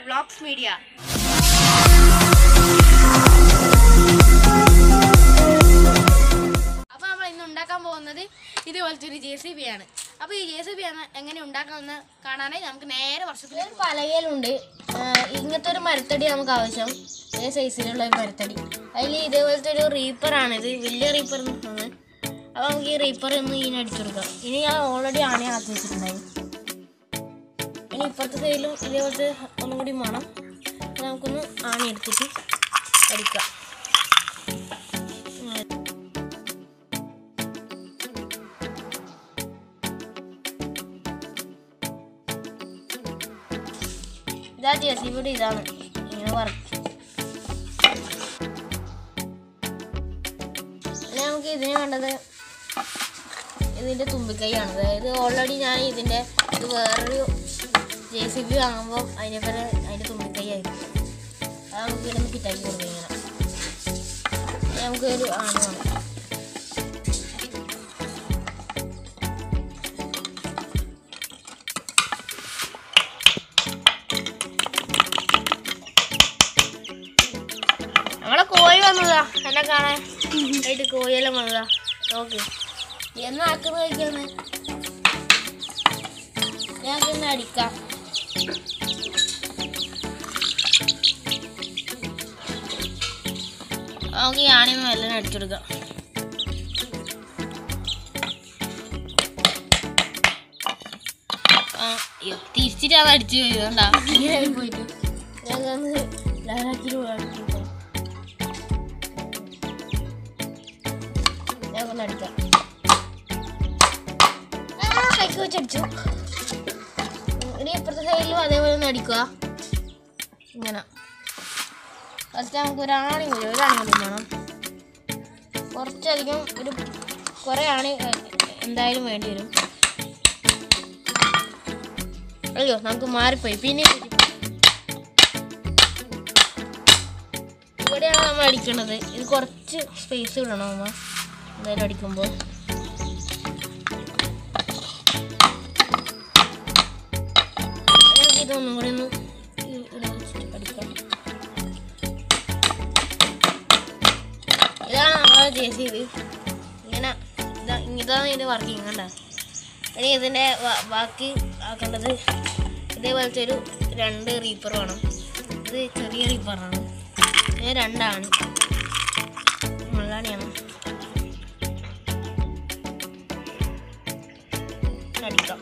Blogs media അപ്പോൾ നമ്മൾ ഇന്ന് ഉണ്ടാക്കാൻ പോകുന്നത് ഇതുപോലത്തെ ഒരു ജെ സി ബി ആണ് അപ്പോൾ ഈ ജെ സി ബി എങ്ങനെ ഉണ്ടാക്കാമെന്ന് കാണാനായി നമുക്ക് നേരെ വർഷത്തിൽ ഒരു പലകയിലുണ്ട് ഇങ്ങനത്തെ ഒരു മരത്തടി നമുക്ക് ആവശ്യം ഇതേ സൈസിലുള്ള ഒരു മരത്തടി അതിൽ ഇതേപോലത്തെ ഒരു റീപ്പറാണിത് വലിയ റീപ്പർ ആണ് അപ്പോൾ നമുക്ക് ഈ റീപ്പർ ഒന്ന് ഇങ്ങനെ അടിച്ചു കൊടുക്കാം ഇനി ഞാൻ ഓൾറെഡി ആണി ആക്കി വെച്ചിട്ടുണ്ടായി ഇനി ഇപ്പുറത്തെ സൈഡിലും ഇതേപോലത്തെ ഒന്നും കൂടി വേണം അപ്പോൾ നമുക്കൊന്ന് ആണി എടുത്തിട്ട് അടിക്കാം ഇതാ ജെ സി ബിയുടെ ഇതാണ് ഇങ്ങനെ വർക്ക് ഇനി നമുക്ക് ഇതിന് വേണ്ടത് ഇതിൻ്റെ തുമ്പിക്കൈയാണ് അതായത് ഓൾറെഡി ഞാൻ ഇതിൻ്റെ ഇത് വേറൊരു ജെ സി ബി വാങ്ങുമ്പോൾ അതിനെ പോലെ അതിൻ്റെ തുമ്പിക്കൈ ആയിരിക്കും അത് നമുക്ക് ഇതിനൊന്ന് ഫിറ്റാക്കി കൊടുക്കാം ഇങ്ങനെ ഇനി നമുക്ക് ഒരു ആണ് വേണം നമ്മളെ കോഴി വന്നതാ എന്നെ കാണാൻ ആയിട്ട് കോഴിയെല്ലാം വന്നതാ നോക്ക് എന്നാ ആക്കുന്ന കഴിക്കാന്ന് ഞങ്ങൾക്ക് ഇന്ന് അടിക്കാം നമുക്ക് ഈ ആണിയൊന്നും എല്ലാം അടിച്ചെടുക്കാം ആ അയ്യോ തിരിച്ചിട്ട് അത് അടിച്ചു പോയതുകൊണ്ടാ ഇങ്ങനെ പോയിട്ട് ഞങ്ങൾക്ക് ലാലാക്കിട്ട് അടിക്കാം ഞാൻ ഒന്ന് അടിക്കാം ആ, കൈക്ക് വെച്ച് അടിച്ചു ഇനി ഇപ്പുറത്തെ സൈഡിലും അതേപോലെ ഒന്ന് അടിക്കുക ഇങ്ങനെ ഫസ്റ്റ് നമുക്ക് ഒരു ആണി കൂടി ഒരു ആണി കൂടി വേണം കുറച്ചധികം ഒരു കുറേ ആണി എ, എന്തായാലും വേണ്ടി വരും അയ്യോ നമുക്ക് മാറിപ്പോയി പിന്നെ ഇവിടെയാണ് നമ്മൾ അടിക്കണത് ഇത് കുറച്ച് സ്പേസ് വിടണം അമ്മ എന്തായാലും അടിക്കുമ്പോൾ നമുക്ക് ഇതൊന്നും കൂടി ഒന്ന് ഇ- ഇവിടെ വെച്ചിട്ട് അടിക്കാം ഇതാണ് നമ്മളെ ജെ സി ബി ഇങ്ങനെ ഇതാ ഇതാണ് ഇതിൻ്റെ വർക്കിംഗ് കണ്ട ഇനി ഇതിൻ്റെ വ- ബാക്കി ആക്കേണ്ടത് ഇതേപോലത്തെ ഒരു രണ്ട് റീപ്പർ വേണം ഇത് ചെറിയ റീപ്പറാണ് ഇത് രണ്ടാണ് മുള്ളാണിയാണ് അടിക്കാം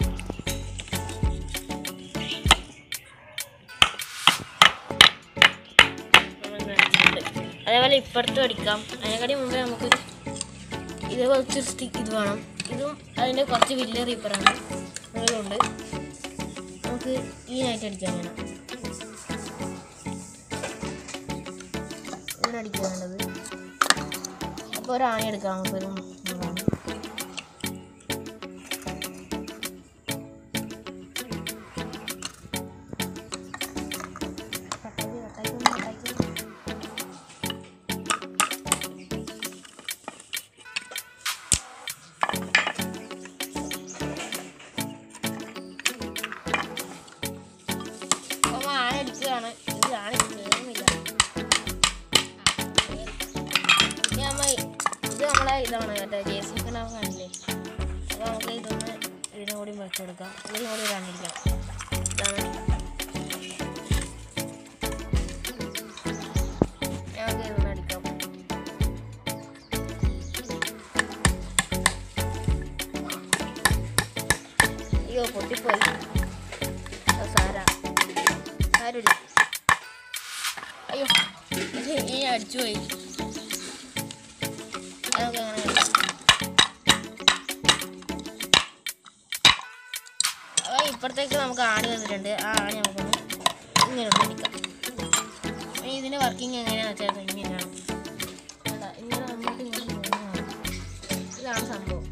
അതേപോലെ ഇപ്പുറത്തും അടിക്കാം അതിനെക്കാട്ടി മുമ്പേ നമുക്ക് ഇതേപോലത്തെ സ്റ്റിക്ക് ഇത് വേണം ഇതും അതിൻ്റെ കുറച്ച് വലിയ റീപ്പറാണ് അതിലുണ്ട് നമുക്ക് ഈ നൈറ്റ് അടിക്കാൻ വേണം ഇവിടെ അടിക്കാൻ വേണ്ടത് അപ്പോൾ ഒരു ആണി എടുക്കാം നമുക്കൊരു മൂന്നാണ് കട്ടാക്കി കട്ടാക്കി ഒന്ന് കട്ടാക്കി അപ്പോൾ ആന അടിക്കുകയാണ് ഇത് ആന കയറുന്നില്ല ഇനി നമ്മ ഇത് നമ്മളെ ഇതാണ് കേട്ടോ ജെ സി കാണില്ലേ അപ്പോൾ നമുക്ക് ഇതൊന്ന് ഇതിനും കൂടി വെച്ചെടുക്കാം ഇതിനും കൂടി ഇടാണ്ടിരിക്കാം ഇതാണ് ഞങ്ങൾക്ക് ഇതൊന്ന് അടിക്കാം അയ്യോ പൊട്ടിപ്പോയി അത് സാരാ സാരമില്ല അയ്യോ ഇത് ഈ അടിച്ചു പോയി അതൊക്കെ അങ്ങനെ കളിക്കാം. അപ്പോൾ ഇപ്പുറത്തേക്ക് നമുക്ക് ആണി വന്നിട്ടുണ്ട് ആ ആണി നമുക്കൊന്ന് ഇങ്ങനെ ഒന്ന് അടിക്കാം ഇനി ഇതിൻ്റെ വർക്കിംഗ് എങ്ങനെയാണെന്ന് വെച്ചാൽ ഇങ്ങനെയാണ് കണ്ടോ? ഇങ്ങനെ അങ്ങോട്ടും ഇങ്ങോട്ടും പോകുന്നതാണ് ഇതാണ് സംഭവം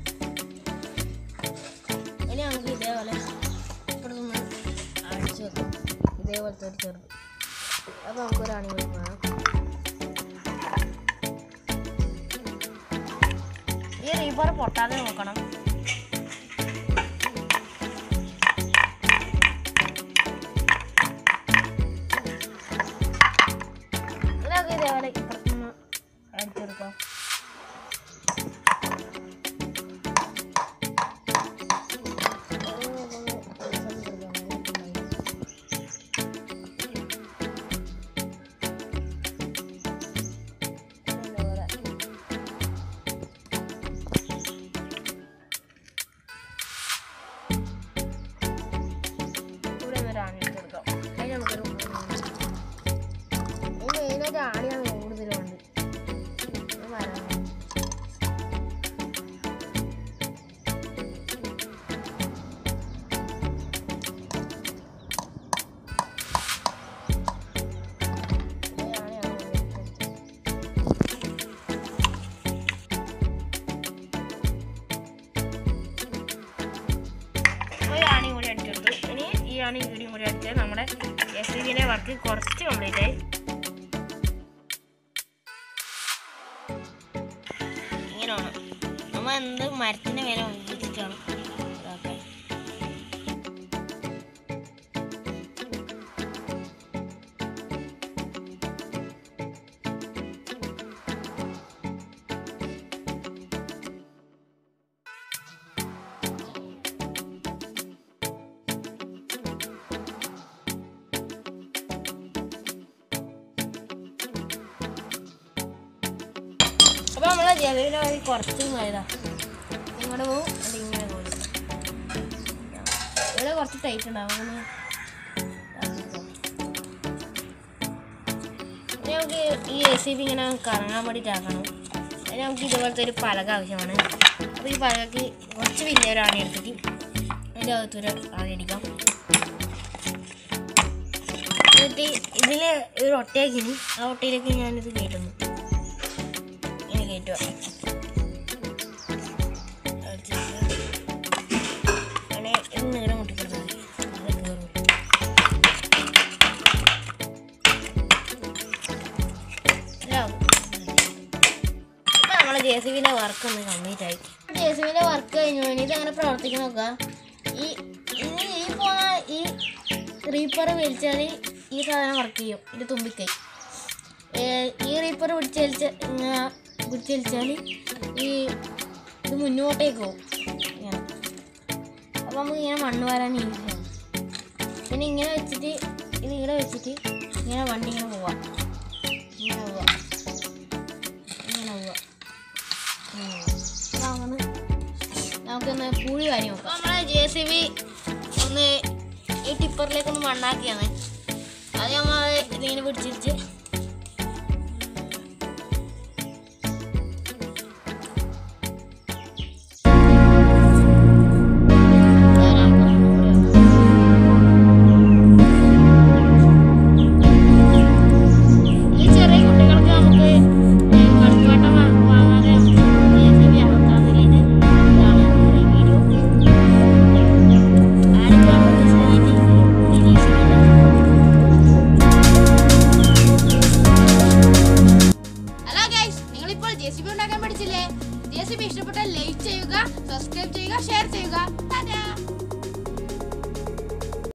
ഇനി നമുക്ക് ഇതേപോലെ ഇപ്പുറത്തൊന്ന് അടിച്ചു വെക്കാം ഇതേപോലത്തെ ഒരു ചെറുത് അപ്പോൾ നമുക്കൊരു അണി കൂടി വേണം ഈ റീബർ പൊട്ടാതെ നോക്കണം അടിച്ചെടുക്കാം ഇവിടെ നിന്ന് ഒരു ആണി എടുത്തെടുക്കാം അതിന് നമുക്കൊരു ഈ മെയിനായിട്ട് ആണിയാണ് കൂടുതലുണ്ട് ഇത് മരം ഈ ആണിയാണ് കൂടുതൽ. ഒരു ആണി കൂടി അടിച്ചെടുത്തു ഇനി ഈ ആണി കൂടിയും കൂടി അടിച്ചാൽ നമ്മുടെ എസ് ഡിന്റെ വർക്ക് കുറച്ച് കംപ്ലീറ്റ് ആയി ഇങ്ങനെ വേണം നമ്മൾ എന്ത് മരത്തിന്റെ വില ഉപയോഗിച്ചിട്ടാണ് ഇതാക്കാൻ അപ്പൊ നമ്മളെ ജലവിലെ വഴി കുറച്ച് മഴതാ ഇങ്ങോട്ട് പോകും അത് ഇങ്ങനെ പോകും ഇവിടെ കുറച്ച് ടൈറ്റ് ഉണ്ടാവും അങ്ങനെ ഇനി നമുക്ക് ഈ എ സി ബി ഇങ്ങനെ കറങ്ങാൻ വേണ്ടിയിട്ടാക്കണം അതിന് നമുക്ക് ഇതുപോലത്തെ ഒരു പലക ആവശ്യമാണ് അപ്പോൾ ഈ പലകക്ക് കുറച്ച് വലിയൊരു ആണി എടുത്തിട്ട് അതിൻ്റെ അകത്തൊരു ആണി അടിക്കാം എന്നിട്ട് ഇതിൽ ഒരു ഒട്ടയാക്കിനി ആ ഒട്ടയിലേക്ക് ഞാനിത് കയറ്റുന്നു ഇങ്ങനെ കയറ്റുക അങ്ങനെ ഇത് നീളം മുട്ടിക്കൊടുത്താൽ മതി അത് കയറും ഇപ്പം നമ്മളെ ജെ സി ബിൻ്റെ വർക്ക് ഒന്ന് കംപ്ലീറ്റ് ആയി ജെ സി ബിൻ്റെ വർക്ക് കഴിഞ്ഞു ഇത് അങ്ങനെ പ്രവർത്തിക്കാൻ നോക്കുക ഈ ഇനി ഈ പോകുന്ന ഈ റീപ്പർ വലിച്ചാൽ ഈ സാധനം വർക്ക് ചെയ്യും ഇതിൻ്റെ തുമ്പിക്കൈ ഏ, ഈ റീപ്പർ പിടിച്ചേൽച്ച ഇങ്ങനെ പിടിച്ചേൽച്ചാൽ ഈ ഇത് മുന്നോട്ടേക്ക് പോകും ഇങ്ങനെ അപ്പോൾ നമുക്ക് ഇങ്ങനെ മണ്ണ് വരാൻ ഈസിയാണ് പിന്നെ ഇങ്ങനെ വെച്ചിട്ട് ഇത് ഇവിടെ വെച്ചിട്ട് ഇങ്ങനെ വണ്ടി ഇങ്ങനെ പോവാം ഇങ്ങനെ പോവാം ഇങ്ങനെ പോവാം അങ്ങനെ നമുക്കൊന്ന് പൂഴി വാരി നോക്കാം നമ്മളെ ജെ സി ബി ഒന്ന് ഈ ടിപ്പറിലേക്കൊന്ന് മണ്ണാക്കിയാണ് അത് നമ്മൾ ഇതിങ്ങനെ പിടിച്ചിരിച്ച്